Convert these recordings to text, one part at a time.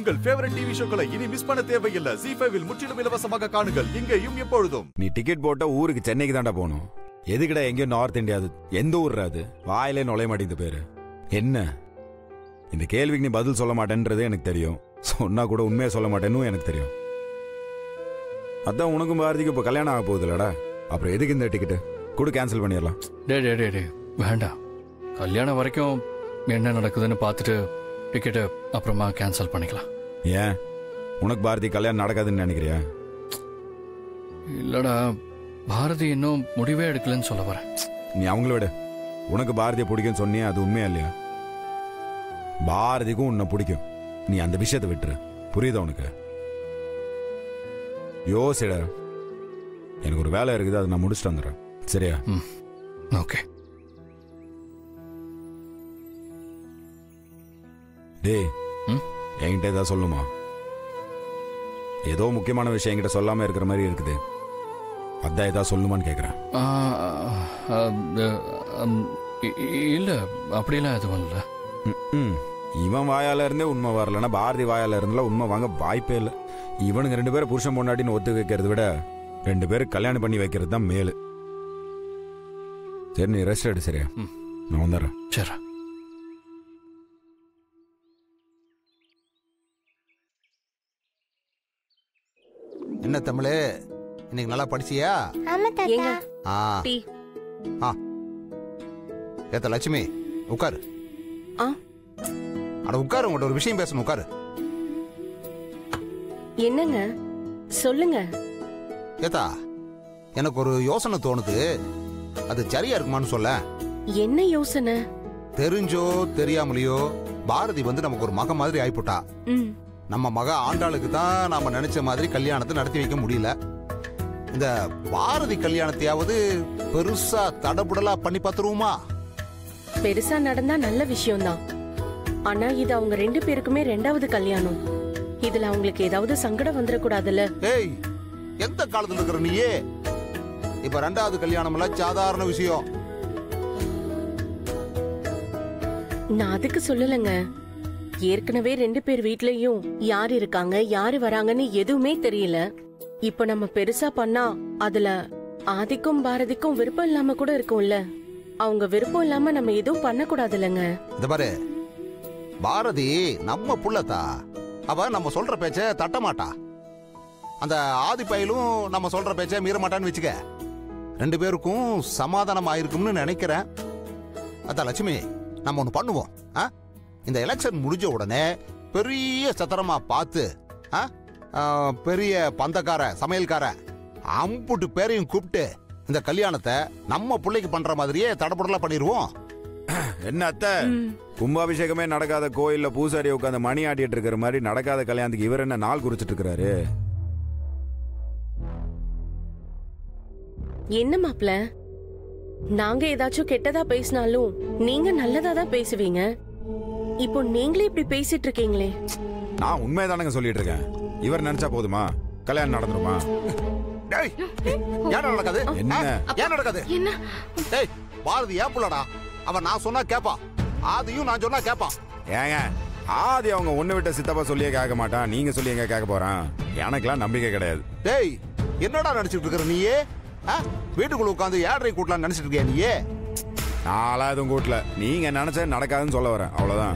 உங்கள் favourite TV ஷோக்களை இனி miss பண்ண தேவையில்லை ஜி ஃபைவில் முற்றிலும் இலவசமாக காணுங்கள் இங்கேயும் எப்பொழுதும் நீ டிக்கெட் போட்ட ஊருக்கு சென்னைக்கு தாண்டா போகணும் எதுக்குடா எங்கேயோ நார்த் இந்தியா அது எந்த ஊர்ரா அது வாயிலே நுழைய மாட்டேங்குது பேரு என்ன இந்த கேள்விக்கு நீ பதில் சொல்ல மாட்டேன்றது எனக்கு தெரியும் சொன்னா கூட உண்மையை சொல்ல மாட்டேன்னு எனக்கு தெரியும் அதான் உனக்கும் பாரதிக்கு இப்போ கல்யாணம் ஆக போகுது இல்லடா அப்புறம் எதுக்கு இந்த டிக்கெட்டு கூட கேன்சல் பண்ணிடலாம் டே டே டே டே வேண்டாம் கல்யாணம் வரைக்கும் என்ன நடக்குதுன்னு பார்த்துட்டு டிக்கெட்டை அப்புறமா கேன்சல் பண்ணிக்கலாம் ஏன் உனக்கு பாரதி கல்யாணம் நடக்காதுன்னு நினைக்கிறியா இல்லடா பாரதி இன்னும் முடிவே எடுக்கலன்னு சொல்ல வரேன் நீ அவங்கள விட உனக்கு பாரதியை பிடிக்கும்னு சொன்னியே அது உண்மையா இல்லையா பாரதிக்கும் உன்னை பிடிக்கும் நீ அந்த விஷயத்தை விட்டுரு புரியுதா உனக்கு யோசிட எனக்கு ஒரு வேலை இருக்குது அதை நான் முடிச்சுட்டு வந்துடுறேன் சரியா ம் ஓகே டேய் ம்? என்கிட்ட ஏதாவது சொல்லுமா ஏதோ முக்கியமான விஷயம் என்கிட்ட சொல்லாம இருக்கிற மாதிரி இருக்குது அதான் ஏதாவது சொல்லுமான்னு கேட்குறேன் ஆ, அது, அம், இ- இ- இல்ல அப்படியெல்லாம் எதுவும் இல்லை ம். இவன் வாயால இருந்தே உண்மை வரலன்னா பாரதி வாயால இருந்தால உண்மை வாங்க வாய்ப்பே இல்லை இவனுங்க ரெண்டு பேரும் புருஷன் பொண்டாட்டின்னு ஒத்து வைக்கிறத விட ரெண்டு பேரும் கல்யாணம் பண்ணி வைக்கிறது தான் மேலு சரி நீ ரெஸ்ட் எடு சரியா ம். நான் வந்துடுறேன் சரி என்ன தமிழ் இன்னைக்கு நல்லா படிச்சியா ஆமா ஏங்க தாத்தா ஆ டீ ஏத்த லட்சுமி உட்காரு ஆ அட உட்காரு உங்கள்கிட்ட ஒரு விஷயம் பேசணும் உட்காரு என்னங்க சொல்லுங்க ஏத்தா எனக்கு ஒரு யோசனை தோணுது அது சரியா இருக்குமான்னு சொல்ல என்ன யோசனை தெரிஞ்சோ தெரியாமலையோ பாரதி வந்து நமக்கு ஒரு மக மாதிரி ஆயிப்போட்டா ம் நம்ம மக ஆண்டாளுக்கு தான் நாம நினைச்ச மாதிரி கல்யாணத்தை நடத்தி வைக்க முடியல இந்த பாரதி கல்யாணத்தையாவது பெருசா தடபுடலா பண்ணி பார்த்துருவோமா பெருசா நடந்தா நல்ல விஷயம்தான் ஆனா இது அவங்க ரெண்டு பேருக்குமே ரெண்டாவது கல்யாணம் இதுல அவங்களுக்கு ஏதாவது சங்கடம் வந்துடக்கூடாதுல்ல ஏய் எந்த காலத்துல இருக்கிற நீயே இப்ப ரெண்டாவது கல்யாணம் எல்லாம் சாதாரண விஷயம் நான் அதுக்கு சொல்லலைங்க ஏற்கனவே ரெண்டு பேர் வீட்லயும் யார் இருக்காங்க யாரு வராங்கன்னு எதுவுமே தெரியல இப்ப நம்ம பெருசா பண்ணா அதுல ஆதிக்கும் பாரதிக்கும் விருப்பம் இல்லாம கூட இருக்கும்ல அவங்க விருப்பம் இல்லாம நம்ம எதுவும் பண்ணக்கூடாது இல்லைங்க இந்த பாரு பாரதி நம்ம புள்ளத்தா அவ நம்ம சொல்ற பேச்ச தட்ட மாட்டா அந்த ஆதி பயலும் நம்ம சொல்ற பேச்ச மீற மாட்டான்னு வச்சுக்க ரெண்டு பேருக்கும் சமாதானம் ஆயிருக்கும்னு நினைக்கிறேன் அதான் லட்சுமி நம்ம ஒண்ணு பண்ணுவோம் ஆ? இந்த எலெக்ஷன் முடிஞ்ச உடனே பெரிய சத்திரமா பார்த்து ஆ? ஆ, பெரிய பந்தக்கார சமையல்கார அம்புட்டு பேரையும் கூப்பிட்டு இந்த கல்யாணத்தை நம்ம பிள்ளைக்கு பண்ற மாதிரியே தடபுடலா பண்ணிடுவோம் என்ன அத்தை கும்பாபிஷேகமே நடக்காத கோயில்ல பூசாரி உட்காந்து மணி ஆட்டிட்டு இருக்கிற மாதிரி நடக்காத கல்யாணத்துக்கு இவர் என்ன நாள் குறிச்சிட்டு இருக்கிறாரு என்ன மாப்ள நாங்க ஏதாச்சும் கெட்டதா பேசினாலும் நீங்க நல்லதா தான் பேசுவீங்க இப்போ நீங்களே இப்படி பேசிட்டு இருக்கீங்களே நான் உண்மைதானங்க சொல்லிட்டு இருக்கேன் இவர் நினைச்சா போதுமா கல்யாணம் நடந்துருமா டேய் ஏன் நடக்காது என்ன? ஆ? ஏன் நடக்காது என்ன டேய் பாரதி ஏன் புள்ளடா அவன் நான் சொன்னா கேப்பான் ஆதியும் நான் சொன்னா கேப்பான் ஏங்க ஆதி அவங்க ஒண்ணு விட்ட சித்தப்பா சொல்லியே கேட்க மாட்டான் நீங்க சொல்லி எங்க கேட்க போறான் எனக்கெல்லாம் நம்பிக்கை கிடையாது டேய் என்னடா நினைச்சிட்டு இருக்கிற நீயே ஆ? வீட்டுக்குள்ள உட்காந்து ஏழரை கூட்டலாம் நினைச்சிட்டு இருக்கியா நீயே நான்லாம் எதுவும் கூட்டல நீங்க நினைச்சது நடக்காதுன்னு சொல்ல வரேன் அவ்வளவுதான்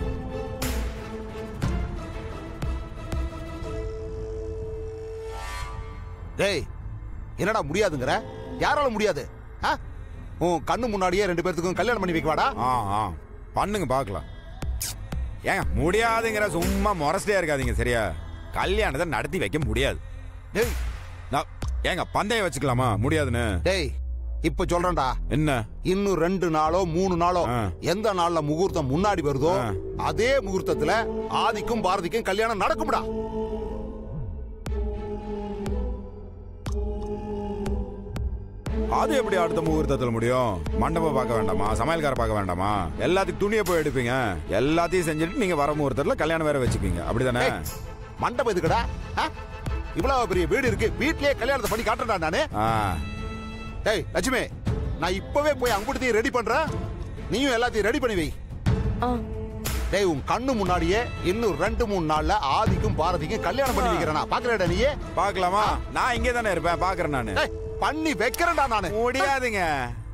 டேய் என்னடா முடியாதுங்கிற யாரால முடியாது ஆ? உன் கண்ணு முன்னாடியே ரெண்டு பேர்த்துக்கும் கல்யாணம் பண்ணி வைக்கவாடா ஆ ஆ பண்ணுங்க பார்க்கலாம் ஏங்க முடியாதுங்கிற சும்மா முரஸ்டே இருக்காதீங்க சரியா கல்யாணத்தை நடத்தி வைக்க முடியாது டேய் நான் ஏங்க பந்தயம் வச்சுக்கலாமா முடியாதுன்னு டேய் இப்ப சொல்றேன்டா என்ன இன்னும் ரெண்டு நாளோ மூணு நாளோ ஆ. எந்த நாள்ல முகூர்த்தம் முன்னாடி வருதோ ஆ. அதே முகூர்த்தத்துல ஆதிக்கும் பாரதிக்கும் கல்யாணம் நடக்கும்டா அது எப்படி அடுத்த முகூர்த்தத்துல முடியும் மண்டபம் பார்க்க வேண்டாமா சமையல்கார பார்க்க வேண்டாமா எல்லாத்துக்கும் துணியை போய் எடுப்பீங்க எல்லாத்தையும் செஞ்சுட்டு நீங்க வர முகூர்த்தத்துல கல்யாணம் வேற வச்சுப்பீங்க அப்படிதானே ஏய், மண்டபம் எதுக்குடா ஆ? இவ்வளவு பெரிய வீடு இருக்கு வீட்லயே கல்யாணத்தை பண்ணி காட்டுறா நானு ஆ டேய் லட்சுமி நான் இப்பவே போய் அங்குடுத்தையும் ரெடி பண்றேன் நீயும் எல்லாத்தையும் ரெடி பண்ணி வை ஆ டேய் உன் கண்ணு முன்னாடியே இன்னும் ரெண்டு மூணு நாள்ல ஆதிக்கும் பாரதிக்கும் கல்யாணம் பண்ணி வைக்கிறேனா பாக்குறேடா நீயே பார்க்கலாமா நான் இங்கே தானே இருப்பேன் பார்க்கறேன் நானு டேய் பண்ணி வைக்கிறேன்டா நானு முடியாதுங்க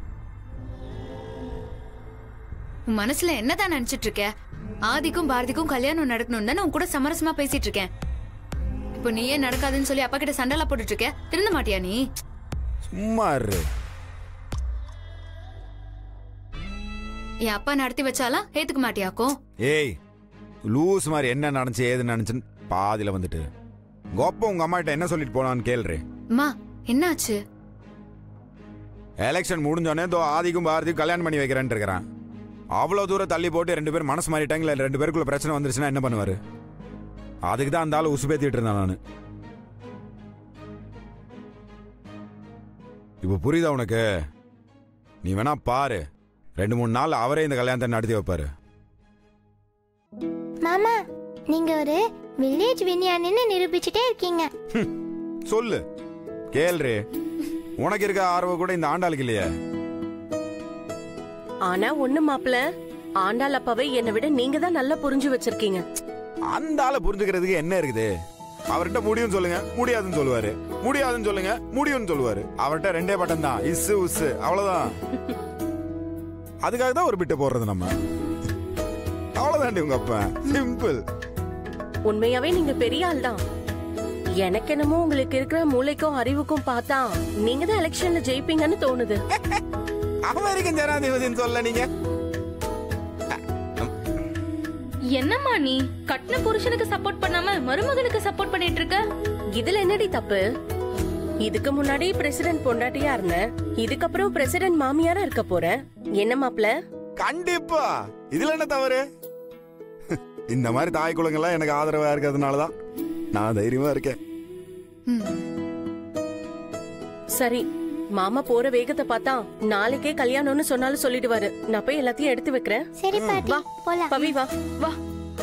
உன் மனசுல என்னதான் நினைச்சிட்டு இருக்க ஆதிக்கும் பாரதிக்கும் கல்யாணம் நடக்கணும்னு தானே உன் கூட சமரசமா பேசிட்டு இருக்கேன் இப்போ நீயே நடக்காதுன்னு சொல்லி அப்பா கிட்ட சண்டெல்லாம் போட்டுட்டு இருக்க திருந்த மாட்டியா நீ சும்மா இரு என் அப்பா நடத்தி வச்சாலாம் ஏத்துக்க மாட்டியாக்கும் ஏய் லூஸ் மாதிரி என்ன நடந்துச்சு ஏது நடந்துச்சுன்னு பாதியில வந்துட்டு கோப்ப உங்க அம்மாட்ட என்ன சொல்லிட்டு போனான்னு கேள்றே அம்மா என்னாச்சு எலெக்ஷன் முடிஞ்சோடனே தோ ஆதிக்கும் பாரதிக்கும் கல்யாணம் பண்ணி வைக்கிறேன்னு இருக்கிறான் அவ்வளவு தூரம் தள்ளி போட்டு ரெண்டு பேரும் மனசு மாறிட்டாங்களா இல்ல ரெண்டு பேருக்குள்ள பிரச்சனை வந்துருச்சுன்னா என்ன பண்ணுவாரு அதுக்கு தான் அந்த ஆளு உசுபேத்திட்டு இருந்தேன் நான் இப்போ புரியுதா உனக்கு நீ வேணா பாரு ரெண்டு மூணு நாள் அவரே இந்த கல்யாணத்தை நடத்தி வைப்பாரு மாமா நீங்க ஒரு வில்லேஜ் விஞ்ஞானின்னு நிரூபிச்சுட்டே இருக்கீங்க சொல்லு கேள்றி உனக்கு இருக்க ஆர்வம் கூட இந்த ஆண்டாளுக்கு இல்லையே ஆனா ஒண்ணு மாப்பிள ஆண்டாள் அப்பாவை என்னை விட நீங்க தான் நல்லா புரிஞ்சு வச்சிருக்கீங்க அந்த ஆளை புரிஞ்சுக்கிறதுக்கு என்ன இருக்குது அவர்கிட்ட முடியும்னு சொல்லுங்க முடியாதுன்னு சொல்லுவாரு முடியாதுன்னு சொல்லுங்க முடியும்னு சொல்லுவாரு அவர்கிட்ட ரெண்டே பட்டம் தான் இஸ்ஸு உஸ்ஸு அவ்வளவுதான் அதுக்காக தான் ஒரு பிட்டை போடுறது நம்ம அவ்வளவுதாண்டி உங்க அப்பா சிம்பிள் உண்மையாவே நீங்க பெரிய ஆள் தான் எனக்கு என்னமோ உங்களுக்கு இருக்கிற மூளைக்கும் அறிவுக்கும் பார்த்தா நீங்க தான் எலெக்ஷன்ல ஜெயிப்பீங்கன்னு தோணுது அமெரிக்கன் ஜனாதிபதினு சொல்ல நீங்க என்னம்மா நீ கட்டின புருஷனுக்கு சப்போர்ட் பண்ணாம மருமகனுக்கு சப்போர்ட் பண்ணிட்டு இருக்க இதுல என்னடி தப்பு இதுக்கு முன்னாடி பிரசிடென்ட் பொண்டாட்டியா இருந்தேன் இதுக்கப்புறம் பிரசிடென்ட் மாமியாரா இருக்க போறேன் என்ன மாப்பிள கண்டிப்பா இதுல என்ன தவறு இந்த மாதிரி தாய் குலங்கள்லாம் எனக்கு ஆதரவா இருக்கிறதுனாலதான் நான் தைரியமா இருக்கேன் ம். சரி மாமா போற வேகத்தை பார்த்தா நாளைக்கே கல்யாணம்னு சொன்னாலும் சொல்லிடுவாரு நான் போய் எல்லாத்தையும் எடுத்து வைக்கிறேன் சரி பாட்டி வா. போலாம் பவி வா வா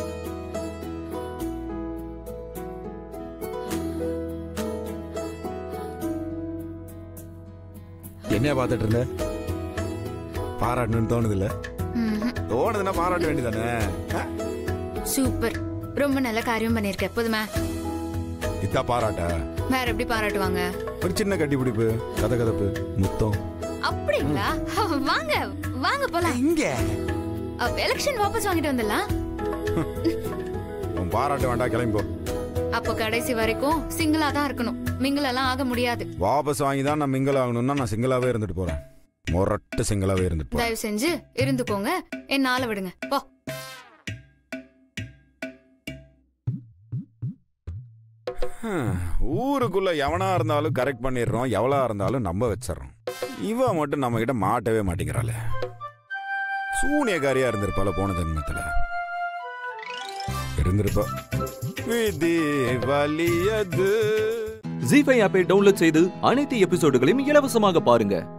என்னைய பார்த்துட்டு இருந்த பாராட்டணும்னு தோணுது இல்ல ம்ஹும். தோணுதுன்னா பாராட்ட வேண்டியதானே ஆ? சூப்பர் ரொம்ப நல்ல காரியம் பண்ணிருக்க போதுமா இத்தா பாராட்டா வேற எப்படி பாராட்டுவாங்க ஒரு சின்ன கட்டிப்பிடிப்பு கதை கதப்பு முத்தம் அப்படிங்களா வாங்க வாங்க போலாம் இங்க அப்ப எலெக்ஷன் வாபஸ் வாங்கிட்டு வந்துடலாம் உன் பாராட்ட வேண்டாம் கிளம்பி போ அப்போ கடைசி வரைக்கும் சிங்கிளா தான் இருக்கணும் மிங்கிலெல்லாம் ஆக முடியாது வாபஸ் வாங்கி தான் நான் மிங்கிள் ஆகணும்னா நான் சிங்கிளாவே இருந்துட்டு போறேன் மொரட்டு சிங்கிளாவே இருந்துட்டு போறேன் தயவு செஞ்சு இருந்துக்கோங்க என்ன ஆள விடுங்க போ ஹம், ஊருக்குள்ள எவனா இருந்தாலும் கரெக்ட் பண்ணிடுறோம் எவ்வளா இருந்தாலும் நம்ப வச்சிடறோம் இவ மட்டும் நம்ம கிட்ட மாட்டவே மாட்டேங்கிறாளே சூனியக்காரியா இருந்திருப்பால போன ஜென்மத்துல இருந்திருப்பா விதி வலியது ஜி ஃபைவ் ஆப்பை டவுன்லோட் செய்து அனைத்து எபிசோடுகளையும் இலவசமாக பாருங்க